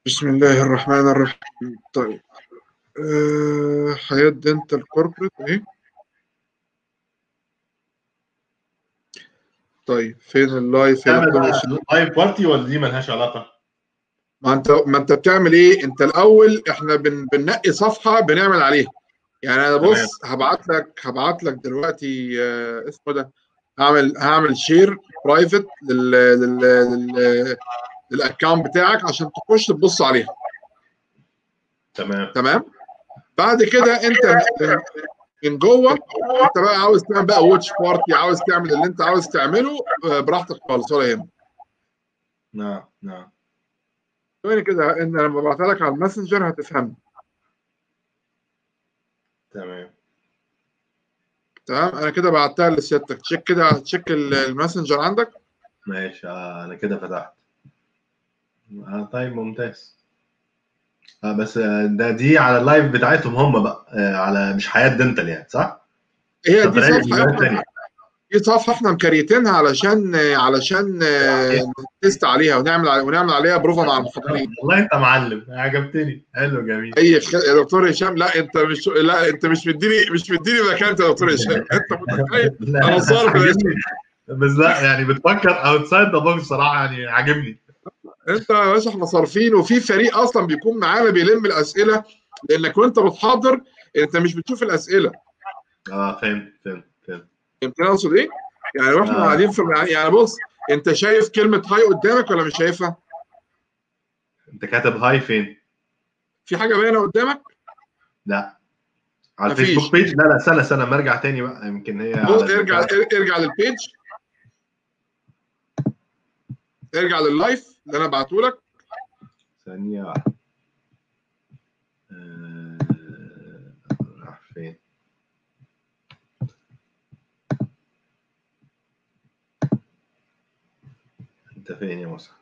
بسم الله الرحمن الرحيم طيب أه حياة دنتال كوربريت اهي طيب فين اللايف فين الكونكشن لايف بارتي ولا دي ملهاش علاقه؟ ما انت ما انت بتعمل ايه انت الاول احنا بن بننقي صفحه بنعمل عليها يعني انا بص هبعت لك هبعت لك دلوقتي آه اسمه ده هعمل هعمل شير برايفت لل لل لل للاكونت بتاعك عشان تخش تبص عليها تمام تمام بعد كده انت من- من جوه انت بقى عاوز تعمل بقى واتش بارتي عاوز تعمل اللي انت عاوز تعمله آه، براحتك خالص ولا يهمك نعم نعم ثواني كده ان لما ابعتها لك على الماسنجر هتفهم تمام تمام انا كده بعتها لسيادتك تشيك كده تشيك ال- الماسنجر عندك ماشي آه انا كده فتحت آه طيب ممتاز آه بس آه، ده دي على اللايف بتاعتهم هم بقى آه على مش حياه دنتال يعني صح؟ هي طب دي بلاقي صفحه فيديوهات احنا تانية. دي صفحه احنا مكريتينها علشان علشان آه، نتست عليها ونعمل علي- ونعمل عليها بروفا مع المحاضرين والله انت معلم عجبتني حلو جميل اي خ... يا دكتور هشام لا انت مش لا انت مش مديني مش مديني مكانت يا دكتور هشام انت متخيل لا، انا صار عاجبني. بس لا يعني بتفكر اوتسايد ذا بوكس صراحه يعني عاجبني انت يا باشا احنا صارفين وفي فريق اصلا بيكون معانا بيلم الاسئله لانك وانت بتحضر انت مش بتشوف الاسئله اه فهمت فهمت فهمت فهمت انا اقصد ايه؟ يعني واحنا آه. قاعدين في يعني بص انت شايف كلمه هاي قدامك ولا مش شايفها؟ انت كاتب هاي فين؟ في حاجه باينه قدامك؟ لا على مفيش. الفيسبوك بيج لا لا استنى استنى ما ارجع تاني بقى يمكن هي بص، على ارجع البتاع. ارجع للبيج ارجع لللايف اللي انا بعته لك ثانية واحدة آه، راح فين؟ انت فين يا مسعد؟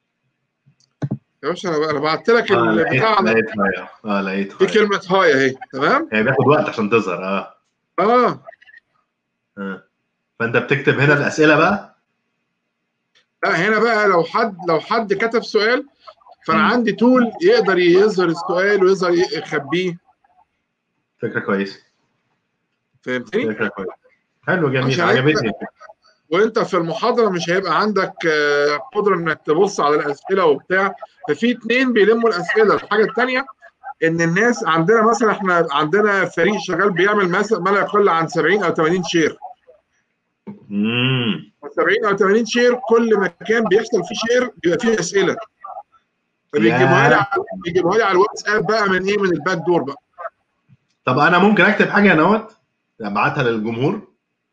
يا باشا انا انا بعت لك اه لقيت البتاع ده لقيت هاي اه لقيت في هاي كلمه هاي اهي تمام؟ هي بياخد وقت عشان تظهر اه اه اه فانت بتكتب هنا الاسئله بقى لا هنا بقى لو حد لو حد كتب سؤال فانا مم. عندي تول يقدر يظهر السؤال ويقدر يخبيه فكره كويسه فهمتني؟ فكره كويسه حلو جميل عشان عجبتني وانت في المحاضره مش هيبقى عندك آه، قدره انك تبص على الاسئله وبتاع ففي اتنين بيلموا الاسئله الحاجه الثانيه ان الناس عندنا مثلا احنا عندنا فريق شغال بيعمل مثلا ما لا يقل عن 70 او 80 شير امم 70 او 80 شير كل مكان بيحصل فيه شير بيبقى فيه اسئله فبيجيبوها لي ياه. على- بيجيبوها لي على الواتساب بقى من ايه من الباك دور بقى طب انا ممكن اكتب حاجه يا نوت ابعتها للجمهور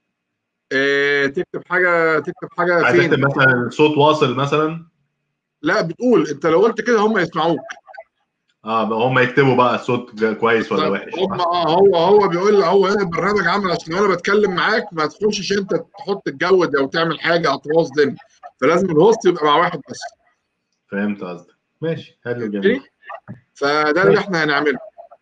اه تكتب حاجه تكتب حاجه عايز اكتب فين مثلا صوت واصل مثلا لا بتقول انت لو قلت كده هم يسمعوك اه بقى هم يكتبوا بقى الصوت كويس ولا وحش هم اه هو هو بيقول هو هنا البرنامج عامل عشان وانا بتكلم معاك ما تخشش انت تحط الجو ده او تعمل حاجه اطراف ضمن فلازم الهوست يبقى مع واحد بس فهمت قصدك ماشي حلو فهمتني؟ جميل فده اللي احنا هنعمله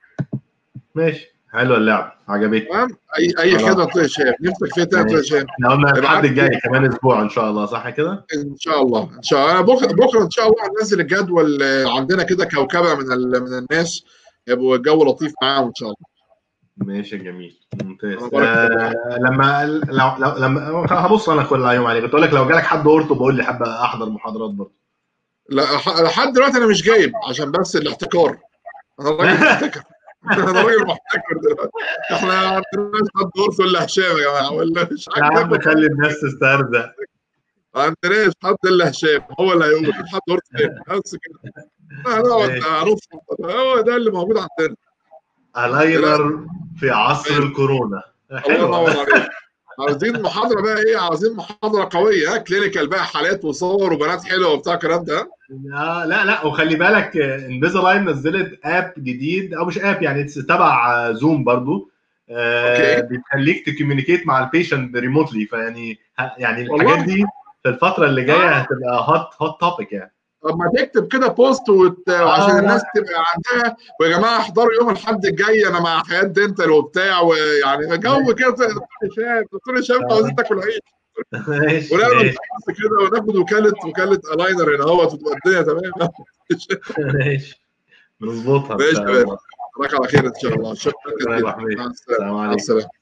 ماشي حلوه اللعبه عجبتني تمام اي اي خلاص. خدمه يا هشام نفسك فيها تاني يا هشام احنا قلنا ابعت الحد لي. الجاي كمان اسبوع ان شاء الله صح كده؟ ان شاء الله ان شاء الله انا بكره بكره ان شاء الله هننزل الجدول آه، عندنا كده كوكبه من ال- من الناس يبقوا الجو لطيف معاهم ان شاء الله ماشي جميل ممتاز أنا بارك آه لما لو لو لما هبص انا كل يوم عليك بتقول لك لو جالك حد اورتو بقول لي حابب احضر محاضرات برضه لا ح- لحد دلوقتي انا مش جايب عشان بس الاحتكار انا راجل محتكر انا راجل محتكر دلوقتي احنا ما عندناش حد دور الا هشام يا جماعه ولا مش يا عم عاجبك خلي الناس تسترزق ما عندناش حد الا هشام هو اللي هيقول مفيش حد دور تاني بس كده هنقعد ماشي. نعرف هو ده اللي موجود عندنا الايلر في عصر الكورونا الله حلو ينور عليك عاوزين محاضره بقى ايه عاوزين محاضره قويه ها كلينيكال بقى حالات وصور وبنات حلوه وبتاع الكلام ده لا لا لا وخلي بالك انفيزالاين نزلت اب جديد او مش اب يعني تبع زوم برضو آه أوكي. بتخليك تكوميونيكيت مع البيشنت ريموتلي فيعني ه- يعني والله. الحاجات دي في الفتره اللي جايه هتبقى هوت هوت توبيك يعني طب ما تكتب كده بوست وت... وعشان آه. الناس تبقى عندها ويا جماعه احضروا يوم الاحد الجاي انا مع حياه دنتال وبتاع ويعني جو كده دكتور هشام دكتور هشام انت عاوزين تاكل عيش ماشي ونعمل ماشي بس كده وناخد وكاله وكاله الاينر هنا اهوت وتبقى الدنيا تمام ماشي نظبطها ان ماشي شاء تمام الله نراك على خير ان شاء الله شكرا شكرا يا جدا أبو حميد. مع السلامه السلام مع عليكم السلامه